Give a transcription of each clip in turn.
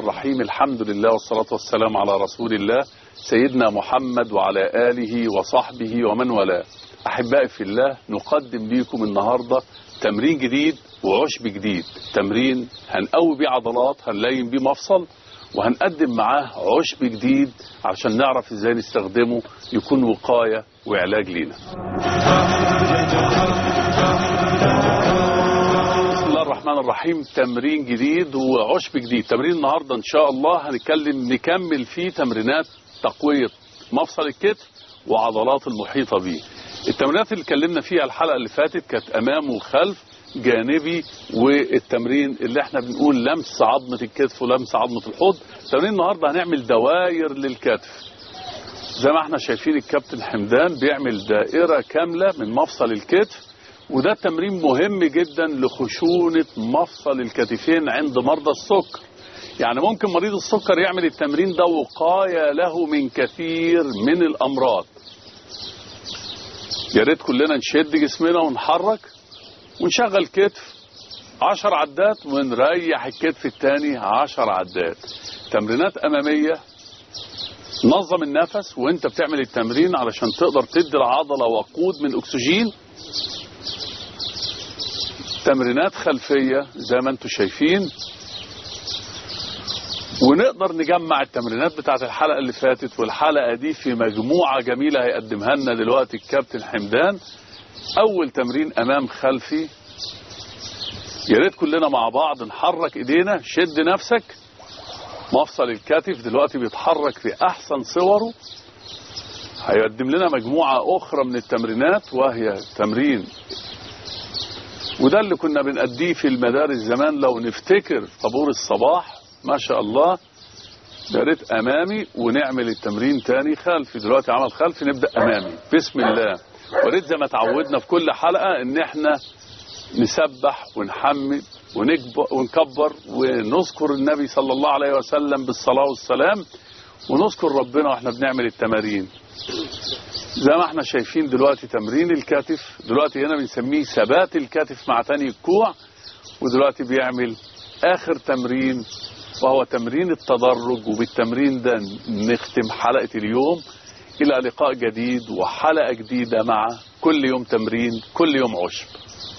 الرحيم الحمد لله والصلاة والسلام على رسول الله سيدنا محمد وعلى آله وصحبه ومن والاه أحبائي في الله نقدم لكم النهاردة تمرين جديد وعشب جديد تمرين هنقوي بيه عضلات هنلاين بيه مفصل وهنقدم معاه عشب جديد عشان نعرف ازاي نستخدمه يكون وقاية وعلاج لينا بسم الله الرحمن الرحيم تمرين جديد وعشب جديد تمرين النهاردة ان شاء الله هنتكلم نكمل فيه تمرينات تقوية مفصل الكتف وعضلات المحيطة به التمرينات اللي اتكلمنا فيها الحلقة اللي فاتت كانت امام وخلف جانبي والتمرين اللي احنا بنقول لمس عظمة الكتف ولمس عظمة الحوض تمرين النهاردة هنعمل دواير للكتف زي ما احنا شايفين الكابتن حمدان بيعمل دائرة كاملة من مفصل الكتف وده تمرين مهم جدا لخشونة مفصل الكتفين عند مرضى السكر يعني ممكن مريض السكر يعمل التمرين ده وقاية له من كثير من الأمراض يا ريت كلنا نشد جسمنا ونحرك ونشغل كتف عشر عدات ونريح الكتف التاني عشر عدات تمرينات أمامية نظم النفس وانت بتعمل التمرين علشان تقدر تدي العضلة وقود من أكسجين تمرينات خلفية زي ما انتم شايفين ونقدر نجمع التمرينات بتاعت الحلقة اللي فاتت والحلقة دي في مجموعة جميلة هيقدمها لنا دلوقتي الكابتن حمدان أول تمرين أمام خلفي يا ريت كلنا مع بعض نحرك ايدينا شد نفسك مفصل الكتف دلوقتي بيتحرك في أحسن صوره هيقدم لنا مجموعة أخرى من التمرينات وهي تمرين وده اللي كنا بنأديه في المدارس زمان لو نفتكر طابور الصباح ما شاء الله يا ريت امامي ونعمل التمرين تاني خلفي دلوقتي عمل خلفي نبدا امامي بسم الله وريت زي ما تعودنا في كل حلقه ان احنا نسبح ونحمد ونكبر ونذكر النبي صلى الله عليه وسلم بالصلاه والسلام ونذكر ربنا واحنا بنعمل التمارين زي ما احنا شايفين دلوقتي تمرين الكتف دلوقتي هنا بنسميه ثبات الكتف مع تاني الكوع ودلوقتي بيعمل اخر تمرين وهو تمرين التدرج وبالتمرين ده نختم حلقة اليوم الى لقاء جديد وحلقة جديدة مع كل يوم تمرين كل يوم عشب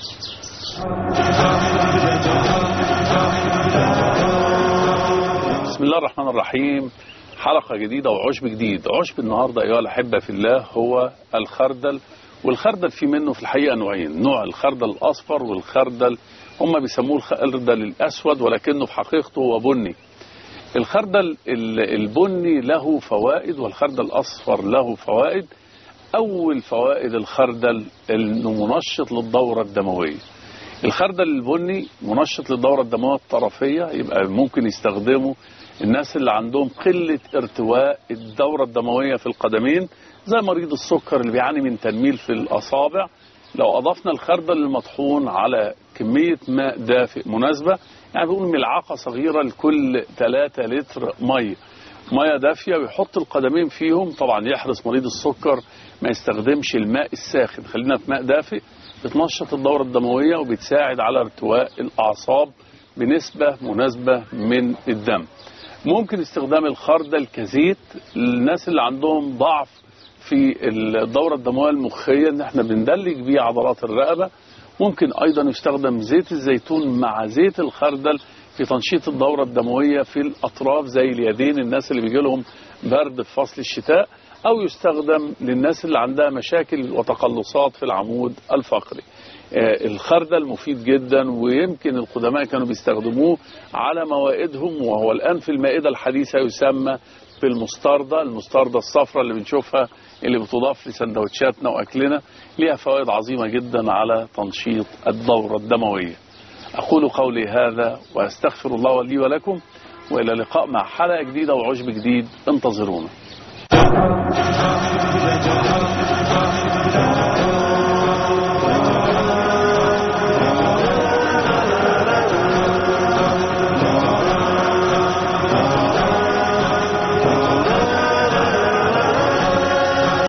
بسم الله الرحمن الرحيم حلقة جديدة وعشب جديد عشب النهاردة أيها الأحبة في الله هو الخردل والخردل في منه في الحقيقة نوعين نوع الخردل الأصفر والخردل هم بيسموه الخردل الأسود ولكنه في حقيقته هو بني الخردل البني له فوائد والخردل الأصفر له فوائد أول فوائد الخردل أنه منشط للدورة الدموية الخردل البني منشط للدورة الدموية الطرفية يبقى ممكن يستخدمه الناس اللي عندهم قلة ارتواء الدورة الدموية في القدمين زي مريض السكر اللي بيعاني من تنميل في الأصابع لو أضفنا الخردل المطحون على كمية ماء دافئ مناسبة يعني بيقول ملعقة صغيرة لكل 3 لتر مية مية دافية ويحط القدمين فيهم طبعا يحرص مريض السكر ما يستخدمش الماء الساخن خلينا في ماء دافئ بتنشط الدورة الدموية وبتساعد على ارتواء الأعصاب بنسبة مناسبة من الدم ممكن استخدام الخردل كزيت للناس اللي عندهم ضعف في الدورة الدموية المخية ان احنا بندلج بيه عضلات الرقبة ممكن ايضا يستخدم زيت الزيتون مع زيت الخردل في تنشيط الدورة الدموية في الاطراف زي اليدين الناس اللي بيجي لهم برد في فصل الشتاء او يستخدم للناس اللي عندها مشاكل وتقلصات في العمود الفقري الخردل مفيد جدا ويمكن القدماء كانوا بيستخدموه على موائدهم وهو الآن في المائدة الحديثة يسمى بالمستردة المستردة الصفراء اللي بنشوفها اللي بتضاف لسندوتشاتنا وأكلنا ليها فوائد عظيمة جدا على تنشيط الدورة الدموية أقول قولي هذا وأستغفر الله لي ولكم وإلى لقاء مع حلقة جديدة وعشب جديد انتظرونا